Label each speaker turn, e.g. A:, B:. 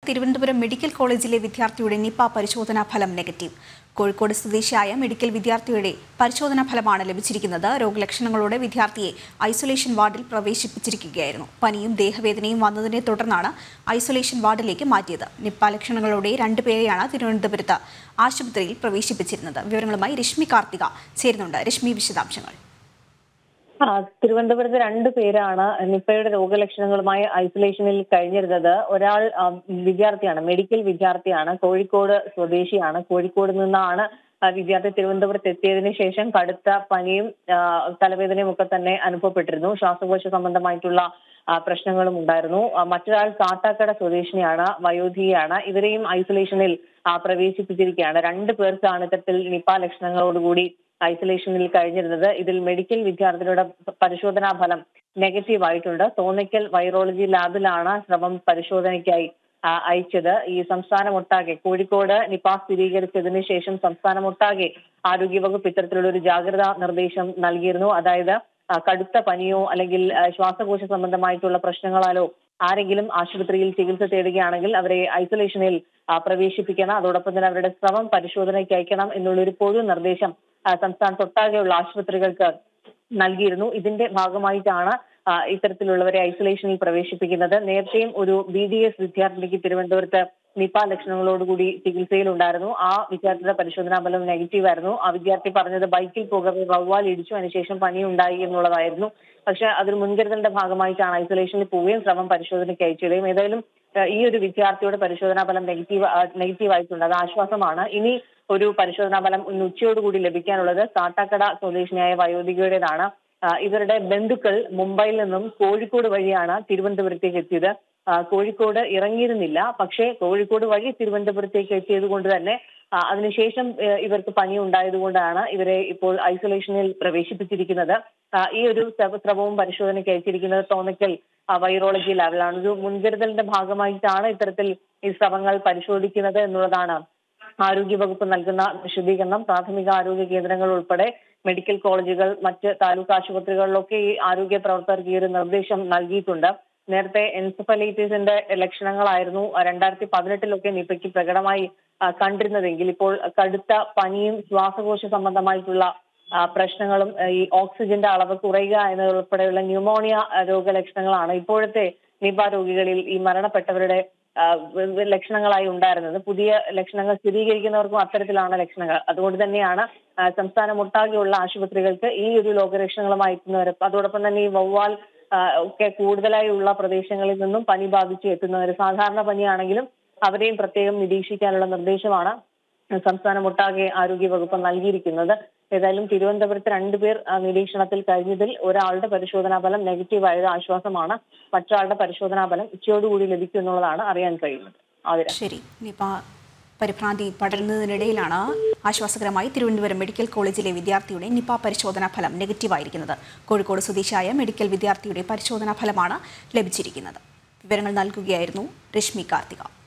A: Thiruvananthapuram medical കോളേജിലെ വിദ്യാർത്ഥിയുടെ Nipah പരിശോധനാ ഫലം നെഗറ്റീവ് കോഴിക്കോട് സ്വദേശിയായ മെഡിക്കൽ വിദ്യാർത്ഥിയുടെ പരിശോധനാ ഫലമാണ് ലഭിച്ചിരിക്കുന്നത് രോഗലക്ഷണങ്ങളോടെ വിദ്യാർത്ഥിയെ ഐസൊലേഷൻ വാർഡിൽ പ്രവേശിപ്പിച്ചിരിക്കുകയായിരുന്നു പനിയും ദേഹവേദനയും വന്നതിനെ തുടർന്നാണ് ഐസൊലേഷൻ വാർഡിലേക്ക് മാറ്റിയത് നിപ്പ ലക്ഷണങ്ങളോടെ രണ്ടുപേരെയാണ് തിരുവനന്തപുരത്ത് ആശുപത്രിയിൽ പ്രവേശിപ്പിച്ചിരുന്നത് വിവരങ്ങളുമായി രശ്മി കാർത്തിക ചേരുന്നുണ്ട് രശ്മി വിശദാംശങ്ങൾ
B: ആ, തിരുവനന്തപുരത്ത് രണ്ടു പേരാണ് നിപ്പയുടെ രോഗലക്ഷണങ്ങളുമായി ഐസൊലേഷനിൽ കഴിഞ്ഞിരുന്നത് ഒരാൾ ആ, വിദ്യാർത്ഥിയാണ് മെഡിക്കൽ വിദ്യാർത്ഥിയാണ് കോഴിക്കോട് സ്വദേശിയാണ് കോഴിക്കോട് നിന്നാണ് ആ വിദ്യാർത്ഥി തിരുവനന്തപുരത്ത് എത്തിയതിനു ശേഷം കടുത്ത പനിയും ആ, തലവേദനയും ഒക്കെ തന്നെ അനുഭവപ്പെട്ടിരുന്നു ശ്വാസകോശ സംബന്ധമായിട്ടുള്ള ആ, പ്രശ്നങ്ങളും ഉണ്ടായിരുന്നു ആ, മറ്റൊരാൾ കാട്ടാക്കട സ്വദേശിനിയാണ് വയോധികയാണ് ഇവരെയും ഐസൊലേഷനിൽ ആ, പ്രവേശിപ്പിച്ചിരിക്കുകയാണ് രണ്ടു പേർക്കാണ് ഇത്തരത്തിൽ നിപ്പ ലക്ഷണങ്ങളോടുകൂടി ഐസൊലേഷനിൽ കഴിഞ്ഞിരുന്നത് ഇതിൽ മെഡിക്കൽ വിദ്യാർത്ഥികളുടെ പരിശോധനാ ഫലം നെഗറ്റീവ് ആയിട്ടുണ്ട് തോന്നിക്കൽ വൈറോളജി ലാബിലാണ് ശ്രമം പരിശോധനയ്ക്കായി ആ, അയച്ചത് ഈ സംസ്ഥാനമൊട്ടാകെ കോഴിക്കോട് നിപ സ്ഥിരീകരിച്ചതിന് ശേഷം സംസ്ഥാനമൊട്ടാകെ ആരോഗ്യവകുപ്പ് ഇത്തരത്തിലുള്ള ഒരു ജാഗ്രതാ നിർദ്ദേശം നൽകിയിരുന്നു അതായത് ആ, കടുത്ത പനിയോ അല്ലെങ്കിൽ ആ, ശ്വാസകോശ സംബന്ധമായിട്ടുള്ള പ്രശ്നങ്ങളാലോ ആരെങ്കിലും ആശുപത്രിയിൽ ചികിത്സ തേടുകയാണെങ്കിൽ അവരെ ഐസൊലേഷനിൽ ആ, പ്രവേശിപ്പിക്കണം അതോടൊപ്പം തന്നെ അവരുടെ സ്രവം പരിശോധനയ്ക്ക് അയക്കണം എന്നുള്ളൊരു പൊതു നിർദ്ദേശം ആ, സംസ്ഥാനത്തൊട്ടാകെയുള്ള ആശുപത്രികൾക്ക് നൽകിയിരുന്നു ഇതിന്റെ ഭാഗമായിട്ടാണ് ആ, ഇത്തരത്തിലുള്ളവരെ ഐസൊലേഷനിൽ പ്രവേശിപ്പിക്കുന്നത് നേരത്തെയും ഒരു ബി ഡി എസ് വിദ്യാർത്ഥിനിക്ക് തിരുവനന്തപുരത്ത് നിപ ലക്ഷണങ്ങളോടുകൂടി ചികിത്സയിലുണ്ടായിരുന്നു ആ വിദ്യാർത്ഥിയുടെ പരിശോധനാ ഫലം നെഗറ്റീവ് ആയിരുന്നു ആ വിദ്യാർത്ഥി പറഞ്ഞത് ബൈക്കിൽ പോകവെ വവ്വാൽ ഇടിച്ചു അതിനുശേഷം പനി ഉണ്ടായി എന്നുള്ളതായിരുന്നു പക്ഷെ അതൊരു മുൻകരുതലിന്റെ ഭാഗമായിട്ടാണ് ഐസൊലേഷനിൽ പോവുകയും ശ്രമം പരിശോധനയ്ക്ക് അയച്ചിടുകയും ഏതായാലും ആ, ഈ ഒരു വിദ്യാർത്ഥിയുടെ പരിശോധനാ ഫലം നെഗറ്റീവ് നെഗറ്റീവ് ആയിട്ടുണ്ട് അത് ആശ്വാസമാണ് ഇനി ഒരു പരിശോധനാ ഫലം ഇന്ന് ഉച്ചയോടുകൂടി ലഭിക്കാനുള്ളത് കാട്ടാക്കട സ്വദേശിനിയായ വയോധികയുടേതാണ് ആ, ഇവരുടെ ബന്ധുക്കൾ മുംബൈയിൽ നിന്നും കോഴിക്കോട് വഴിയാണ് തിരുവനന്തപുരത്തേക്ക് എത്തിയത് ആ, കോഴിക്കോട് ഇറങ്ങിയിരുന്നില്ല പക്ഷേ കോഴിക്കോട് വഴി തിരുവനന്തപുരത്തേക്ക് എത്തിയത് കൊണ്ട് തന്നെ ആ, അതിനുശേഷം ഏ, ഇവർക്ക് പനി ഉണ്ടായതുകൊണ്ടാണ് ഇവരെ ഇപ്പോൾ ഐസൊലേഷനിൽ പ്രവേശിപ്പിച്ചിരിക്കുന്നത് ആ, ഈ ഒരു സ്രവ- സ്രവവും പരിശോധനയ്ക്ക് അയച്ചിരിക്കുന്നത് തോന്നിക്കൽ ആ, വൈറോളജി ലാബിലാണ് ഒരു മുൻകരുതലിന്റെ ഭാഗമായിട്ടാണ് ഇത്തരത്തിൽ ഈ സ്രവങ്ങൾ പരിശോധിക്കുന്നത് എന്നുള്ളതാണ് ആരോഗ്യവകുപ്പ് നൽകുന്ന വിശദീകരണം പ്രാഥമിക ആരോഗ്യ കേന്ദ്രങ്ങൾ ഉൾപ്പെടെ മെഡിക്കൽ കോളേജുകൾ മറ്റ് താലൂക്ക് ആശുപത്രികളിലൊക്കെ ഈ ആരോഗ്യ പ്രവർത്തകർക്ക് ഈ ഒരു നിർദ്ദേശം നൽകിയിട്ടുണ്ട് നേരത്തെ എൻസഫലൈറ്റിസിന്റെ ലക്ഷണങ്ങളായിരുന്നു രണ്ടായിരത്തി പതിനെട്ടിലൊക്കെ നിപയ്ക്ക് പ്രകടമായി ആ, കണ്ടിരുന്നതെങ്കിൽ ഇപ്പോൾ കടുത്ത പനിയും ശ്വാസകോശ സംബന്ധമായിട്ടുള്ള ആ, പ്രശ്നങ്ങളും ആ, ഈ ഓക്സിജന്റെ അളവ് കുറയുക എന്നതുൾപ്പെടെയുള്ള ന്യൂമോണിയ ആ, രോഗലക്ഷണങ്ങളാണ് ഇപ്പോഴത്തെ നിപ രോഗികളിൽ ഈ മരണപ്പെട്ടവരുടെ ആ, വ- വ- ലക്ഷണങ്ങളായി ഉണ്ടായിരുന്നത് പുതിയ ലക്ഷണങ്ങൾ സ്ഥിരീകരിക്കുന്നവർക്കും അത്തരത്തിലാണ് ലക്ഷണങ്ങൾ അതുകൊണ്ട് തന്നെയാണ് ആ, സംസ്ഥാനമൊട്ടാകെയുള്ള ആശുപത്രികൾക്ക് ഈ ഒരു രോഗലക്ഷണങ്ങളുമായി എത്തുന്നവർ അതോടൊപ്പം തന്നെ ഈ വവ്വാൽ ആ, ഒക്കെ കൂടുതലായി ഉള്ള പ്രദേശങ്ങളിൽ നിന്നും പനി ബാധിച്ച് എത്തുന്നവർ സാധാരണ പനിയാണെങ്കിലും അവരെയും പ്രത്യേകം നിരീക്ഷിക്കാനുള്ള നിർദ്ദേശമാണ് സംസ്ഥാനമൊട്ടാകെ ആരോഗ്യവകുപ്പ് നൽകിയിരിക്കുന്നത് ഏതായാലും തിരുവനന്തപുരത്ത് രണ്ടുപേർ ആ, നിരീക്ഷണത്തിൽ കഴിഞ്ഞതിൽ ഒരാളുടെ പരിശോധനാ ഫലം നെഗറ്റീവ് ആയത് ആശ്വാസമാണ് മറ്റൊരാളുടെ പരിശോധനാ ഫലം ഉച്ചയോടുകൂടി ലഭിക്കും എന്നുള്ളതാണ് അറിയാൻ കഴിയുന്നത് ആതിര
A: ശരി നിപ പരിഭ്രാന്തി പടരുന്നതിനിടയിലാണ് ആശ്വാസകരമായി തിരുവനന്തപുരം മെഡിക്കൽ കോളേജിലെ വിദ്യാർത്ഥിയുടെ നിപ പരിശോധനാ ഫലം നെഗറ്റീവായിരിക്കുന്നത് കോഴിക്കോട് സ്വദേശിയായ മെഡിക്കൽ വിദ്യാർത്ഥിയുടെ പരിശോധനാ ഫലമാണ് ലഭിച്ചിരിക്കുന്നത് വിവരങ്ങൾ നൽകുകയായിരുന്നു രശ്മി കാർത്തിക